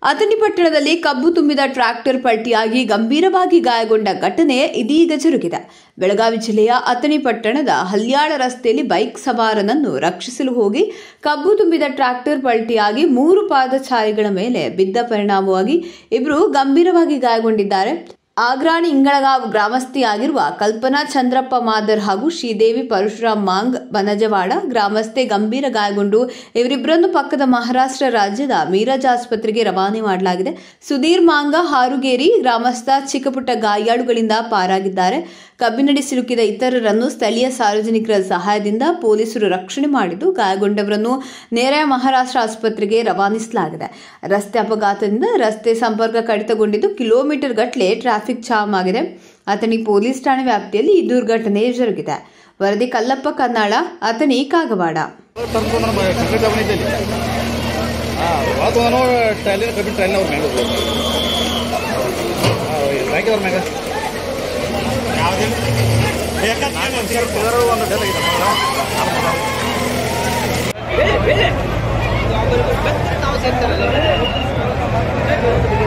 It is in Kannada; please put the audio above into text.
ಅಥಣಿ ಪಟ್ಟಣದಲ್ಲಿ ಕಬ್ಬು ತುಂಬಿದ ಟ್ರ್ಯಾಕ್ಟರ್ ಪಲ್ಟಿಯಾಗಿ ಗಂಭೀರವಾಗಿ ಗಾಯಗೊಂಡ ಘಟನೆ ಇದೀಗ ಜರುಗಿದೆ ಬೆಳಗಾವಿ ಜಿಲ್ಲೆಯ ಅಥಣಿ ಪಟ್ಟಣದ ಹಲ್ಯಾಳ ರಸ್ತೆಯಲ್ಲಿ ಬೈಕ್ ಸವಾರನನ್ನು ರಕ್ಷಿಸಲು ಹೋಗಿ ಕಬ್ಬು ತುಂಬಿದ ಟ್ರ್ಯಾಕ್ಟರ್ ಪಲ್ಟಿಯಾಗಿ ಮೂರು ಪಾದಚಾರಿಗಳ ಮೇಲೆ ಬಿದ್ದ ಪರಿಣಾಮವಾಗಿ ಇಬ್ಬರು ಗಂಭೀರವಾಗಿ ಗಾಯಗೊಂಡಿದ್ದಾರೆ ಆಗ್ರಾಣಿ ಇಂಗಳಗಾಂವ್ ಗ್ರಾಮಸ್ಥೆಯಾಗಿರುವ ಕಲ್ಪನಾ ಚಂದ್ರಪ್ಪ ಮಾದರ್ ಹಾಗೂ ಶ್ರೀದೇವಿ ಪರಶುರಾಮ್ ಮಾಂಗ್ ಬನಜವಾಡ ಗ್ರಾಮಸ್ಥೆ ಗಂಭೀರ ಗಾಯಗೊಂಡು ಇವರಿಬ್ಬರನ್ನು ಪಕ್ಕದ ಮಹಾರಾಷ್ಟ್ರ ರಾಜ್ಯದ ಮೀರಜ್ ಆಸ್ಪತ್ರೆಗೆ ರವಾನೆ ಮಾಡಲಾಗಿದೆ ಸುಧೀರ್ ಮಾಂಗ ಹಾರುಗೇರಿ ಗ್ರಾಮಸ್ಥ ಚಿಕ್ಕಪುಟ್ಟ ಗಾಯಾಳುಗಳಿಂದ ಪಾರಾಗಿದ್ದಾರೆ ಕಬ್ಬಿನಡಿ ಸಿಲುಕಿದ ಇತರರನ್ನು ಸ್ಥಳೀಯ ಸಾರ್ವಜನಿಕರ ಸಹಾಯದಿಂದ ಪೊಲೀಸರು ರಕ್ಷಣೆ ಮಾಡಿದ್ದು ಗಾಯಗೊಂಡವರನ್ನು ನೇರ ಮಹಾರಾಷ್ಟ್ರ ಆಸ್ಪತ್ರೆಗೆ ರವಾನಿಸಲಾಗಿದೆ ರಸ್ತೆ ಅಪಘಾತದಿಂದ ರಸ್ತೆ ಸಂಪರ್ಕ ಕಡಿತಗೊಂಡಿದ್ದು ಕಿಲೋಮೀಟರ್ ಗಟ್ಟಲೆ ಟ್ರಾಫಿಕ್ ಜಾಮ್ ಆಗಿದೆ ಅಥಣಿ ಪೊಲೀಸ್ ಠಾಣೆ ವ್ಯಾಪ್ತಿಯಲ್ಲಿ ಈ ದುರ್ಘಟನೆ ಜರುಗಿದೆ ವರದಿ ಕಲ್ಲಪ್ಪ ಕನ್ನಾಳ ಅಥಣಿ ಕಾಗವಾಡ ತಂದು ನಮ್ಮ ಕ್ರಿಕೆಟ್ ಅವನಿದ್ದಲ್ಲಿ ಹಾಂ ಅದು ನಾನು ಟ್ರೈಲಿನ ಕಬ್ಬಿನ ಟ್ರೈಲಿನ ಅವ್ರ ಮ್ಯಾಗ ಹಾಕಿದವ್ರ ಮ್ಯಾಗ ಒಂದು ಡಲ್ ಆಗಿದೆ ನಾವು ಸೇರ್ತಾರಲ್ಲ